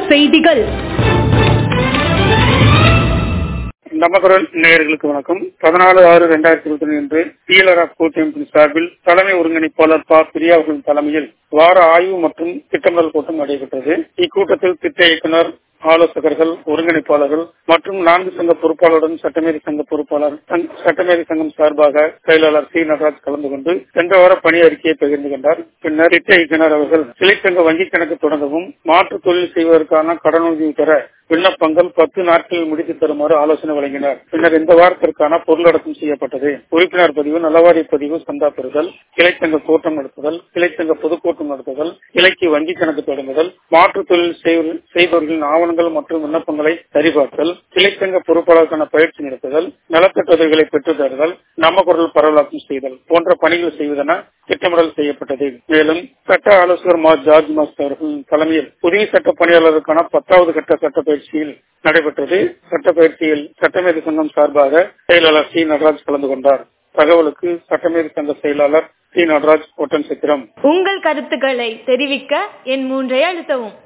செய்திகள் நமக்குரல் நேயர்களுக்கு வணக்கம் பதினாலு ஆறு இரண்டாயிரத்தி இருபத்தி ஒன்று இன்று டீலர் ஆஃப் கூட்டமைப்பின் சார்பில் தலைமை ஒருங்கிணைப்பாளர் ப பிரியா அவர்களின் தலைமையில் வார ஆய்வு மற்றும் திட்டமிடல் கூட்டம் நடைபெற்றது இக்கூட்டத்தில் திட்ட இயக்குனர் ஆலோசகர்கள் ஒருங்கிணைப்பாளர்கள் மற்றும் நான்கு சங்க பொறுப்பாளருடன் சட்டமேதை சங்க பொறுப்பாளர் சட்டமேதை சங்கம் சார்பாக செயலாளர் சி நடராஜ் கலந்து கொண்டு சென்ற வார பணி அறிக்கையை பகிர்ந்து கொண்டார் பின்னர் திட்ட இயக்குனர் அவர்கள் சிலைச்சங்க வங்கிக் கணக்கு தொடங்கவும் மாற்று தொழில் செய்வதற்கான கடனுதவி பெற விண்ணப்பங்கள் பத்து நாட்களில் முடித்து தருமாறு ஆலோசனை வழங்கினார் பின்னர் இந்த வாரத்திற்கான பொருளடக்கம் செய்யப்பட்டது உறுப்பினர் பதிவு நலவாரிய பதிவு சந்தா பெறுதல் கிளைச்சங்க கூட்டம் நடத்துதல் கிளைச்சங்க பொதுக்கூட்டம் நடத்துதல் கிளைக்கு வங்கி கணக்கு தொடங்குதல் மாற்று தொழில் செய்பவர்களின் ஆவணங்கள் மற்றும் விண்ணப்பங்களை சரிபார்த்தல் கிளைச்சங்க பொறுப்பாளருக்கான பயிற்சி நடத்துதல் நலத்திட்ட உதவிகளை பெற்றுத் தருதல் நம்ம குரல் பரவலாக்கம் செய்தல் போன்ற பணிகள் செய்வதென திட்டமிடல் செய்யப்பட்டது மேலும் சட்ட ஆலோசகர் மா ஜார்ஜ் மாஸ்டர் அவர்களின் தலைமையில் புதிய சட்ட பணியாளருக்கான பத்தாவது கட்ட சட்ட பயிற்சியில் நடைபெற்றது சட்ட பயிற்சியில் சட்டமேதை சங்கம் சார்பாக செயலாளர் சி நடராஜ் கலந்து கொண்டார் தகவலுக்கு சட்டமேதை சங்க செயலாளர் சி நடராஜ் ஒட்டன் சித்திரம் உங்கள் கருத்துக்களை தெரிவிக்க என் மூன்றை அழுத்தவும்